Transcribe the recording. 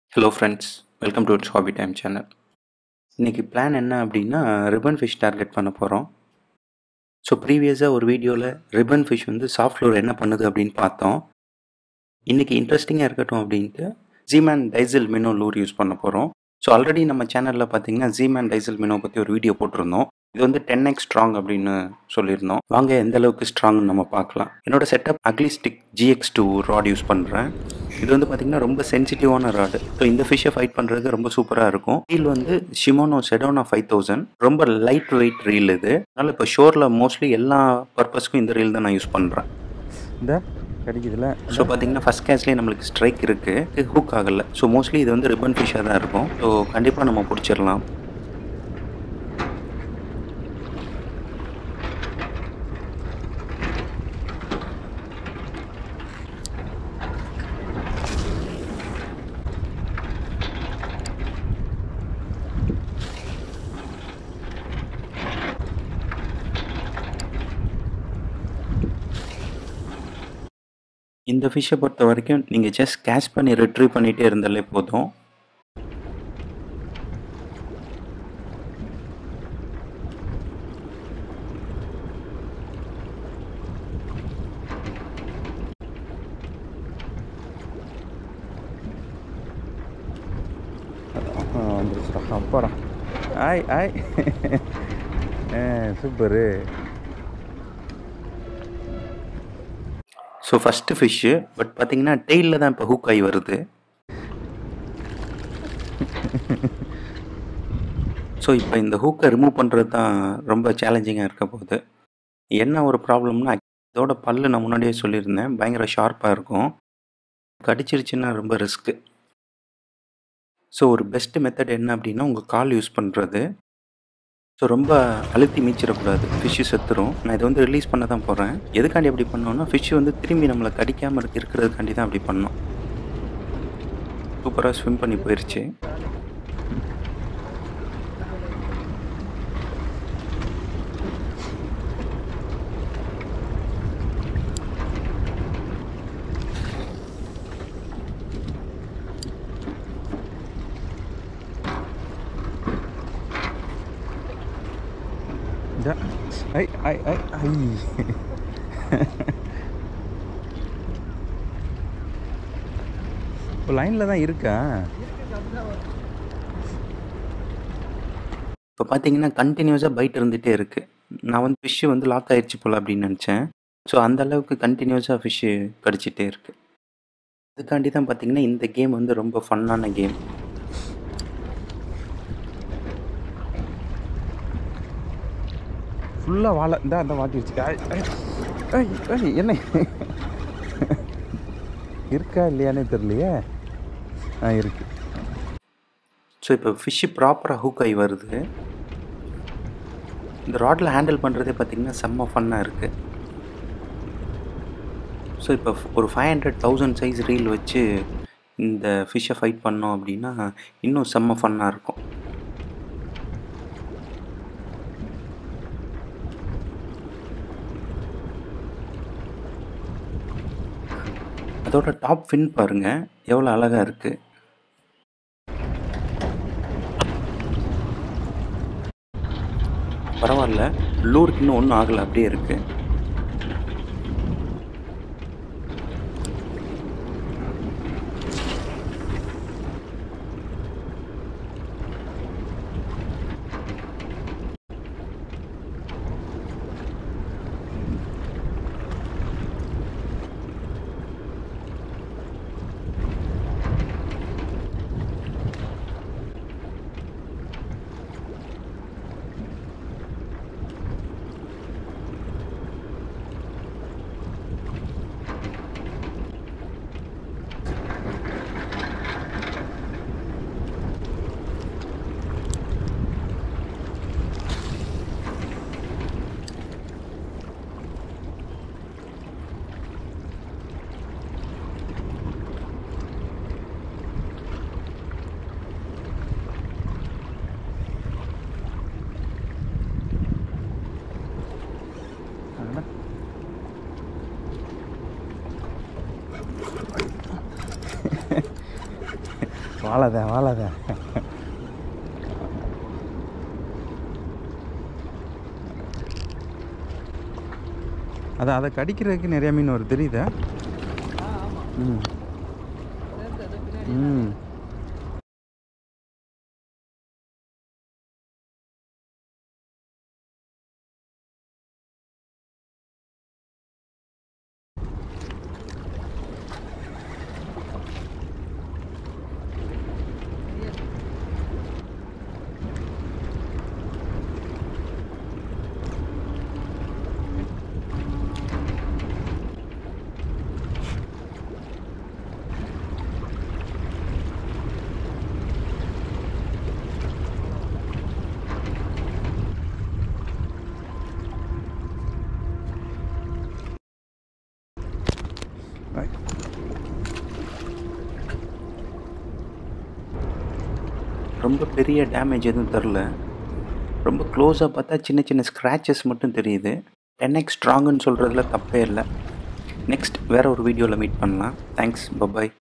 Hello friends welcome to it's hobby time channel இன்றைக்கி plan என்ன அப்படின்னா ரிப்பன் ஃபிஷ் டார்கெட் பண்ண போகிறோம் ஸோ ப்ரீவியஸாக ஒரு வீடியோவில் ரிப்பன் ஃபிஷ் வந்து சாஃப்ட் ஃப்ளோர் என்ன பண்ணுது அப்படின்னு பார்த்தோம் இன்றைக்கி இன்ட்ரெஸ்டிங்காக இருக்கட்டும் அப்படின்ட்டு ஜீமேன் டைசில் மினோ லூர் யூஸ் பண்ண போகிறோம் ஸோ ஆல்ரெடி நம்ம சேனலில் பார்த்தீங்கன்னா ஜீமேன் டைசில் மினோ பற்றி ஒரு வீடியோ போட்டிருந்தோம் இது வந்து டென் எக்ஸ் ஸ்ட்ராங் அப்படின்னு சொல்லியிருந்தோம் வாங்க எந்த அளவுக்கு ஸ்ட்ராங்னு நம்ம பார்க்கலாம் என்னோட setup Ugly Stik GX two rod use பண்ணுறேன் இது வந்து பார்த்திங்கன்னா ரொம்ப சென்சிட்டிவான ராடு ஸோ இந்த ஃபிஷ்ஷை ஃபைட் பண்ணுறதுக்கு ரொம்ப சூப்பராக இருக்கும் ரீல் வந்து ஷிமோனோ செடோனா ஃபைவ் தௌசண்ட் ரொம்ப லைட் வெயிட் ரீல் இது அதனால் இப்போ ஷோரில் மோஸ்ட்லி எல்லா பர்பஸ்க்கும் இந்த ரீல் தான் நான் யூஸ் பண்ணுறேன் இந்த கிடைக்குதுல ஸோ பார்த்தீங்கன்னா ஃபஸ்ட் கேட்ச்லேயே நம்மளுக்கு ஸ்ட்ரைக் இருக்குது ஹூக் ஆகலை ஸோ மோஸ்ட்லி இது வந்து ரிப்பன் ஃபிஷ்ஷாக தான் இருக்கும் ஸோ கண்டிப்பாக நம்ம பிடிச்சிடலாம் இந்த ஃபிஷ்ஷை பொறுத்த வரைக்கும் நீங்கள் ஜஸ்ட் கேட்ச் பண்ணி ரிட்ரீவ் பண்ணிகிட்டே இருந்தாலே போதும் ஆ, வந்துருச்சுடா அப்பாடா ஆய் ஆய் ஆ super so first fish but பார்த்தீங்கன்னா டெய்லில் தான் இப்போ ஹூக் ஆகி வருது ஸோ இப்போ இந்த ஹூக்கை ரிமூவ் பண்ணுறது தான் ரொம்ப சேலஞ்சிங்காக இருக்க போகுது என்ன ஒரு ப்ராப்ளம்னா இதோட பல்லு நான் முன்னாடியே சொல்லியிருந்தேன் பயங்கர ஷார்ப்பாக இருக்கும் கடிச்சிருச்சுன்னா ரொம்ப ரிஸ்க்கு ஸோ ஒரு பெஸ்ட் மெத்தட் என்ன அப்படின்னா உங்கள் கால் யூஸ் பண்ணுறது ஸோ ரொம்ப அழுத்தி மீச்சிடக்கூடாது ஃபிஷ்ஷு செத்துரும் நான் இதை வந்து ரிலீஸ் பண்ண தான் போகிறேன் எதுக்காண்டி அப்படி பண்ணோன்னா ஃபிஷ்ஷு வந்து திரும்பி நம்மளை கடிக்காமல் இருக்க இருக்கிறதுக்காண்டி தான் அப்படி பண்ணோம் சூப்பராக ஸ்விம் பண்ணி போயிடுச்சு இந்த ஐ ஐ ஐ ஐ இப்போ லைனில் தான் இருக்கா இப்போ பார்த்தீங்கன்னா கண்டினியூஸாக பைட் இருந்துகிட்டே இருக்குது நான் வந்து ஃபிஷ்ஷு வந்து லாக் ஆயிடுச்சு போல் அப்படின்னு நினச்சேன் ஸோ அந்த அளவுக்கு கண்டினியூஸாக ஃபிஷ்ஷு கடிச்சிட்டே இருக்குது அதுக்காண்டி தான் பார்த்தீங்கன்னா இந்த கேம் வந்து ரொம்ப ஃபன்னான கேம் ஃபுல்லாக வாழை இந்த அந்த மாட்டிடுச்சு ஐ ஐ ஐ, ஐ, என்ன இருக்கா இல்லையானே தெரியலையே ஆ இருக்கு ஸோ இப்போ ஃபிஷ்ஷு ப்ராப்பராக ஹூக் ஆகி வருது இந்த ராடில் ஹேண்டில் பண்ணுறதே பார்த்திங்கன்னா செம்ம ஃபன்னாக இருக்குது ஸோ இப்போ ஒரு five hundred thousand size reel வச்சு இந்த ஃபிஷ்ஷை ஃபைட் பண்ணோம் அப்படின்னா இன்னும் செம்ம ஃபன்னாக இருக்கும் அதோட டாப் ஃபின் பாருங்கள் எவ்வளோ அழகாக இருக்குது பரவாயில்ல லூருக்கு இன்னும் ஒன்றும் ஆகலை அப்படியே இருக்குது வாழாத வாழாத அதான் அதை கடிக்கிறதுக்கு நிறைய மீன் வருது தெரியுதா ம் ம் Right. ரொம்ப பெரிய டேமேஜ் எதுவும் தெரில ரொம்ப க்ளோஸாக பார்த்தா சின்ன சின்ன ஸ்க்ராச்சஸ் மட்டும் தெரியுது டென் எக்ஸ் ஸ்ட்ராங்குன்னு சொல்கிறதுல தப்பே இல்லை நெக்ஸ்ட் வேறு ஒரு வீடியோவில் மீட் பண்ணலாம் தேங்க்ஸ் பபாய்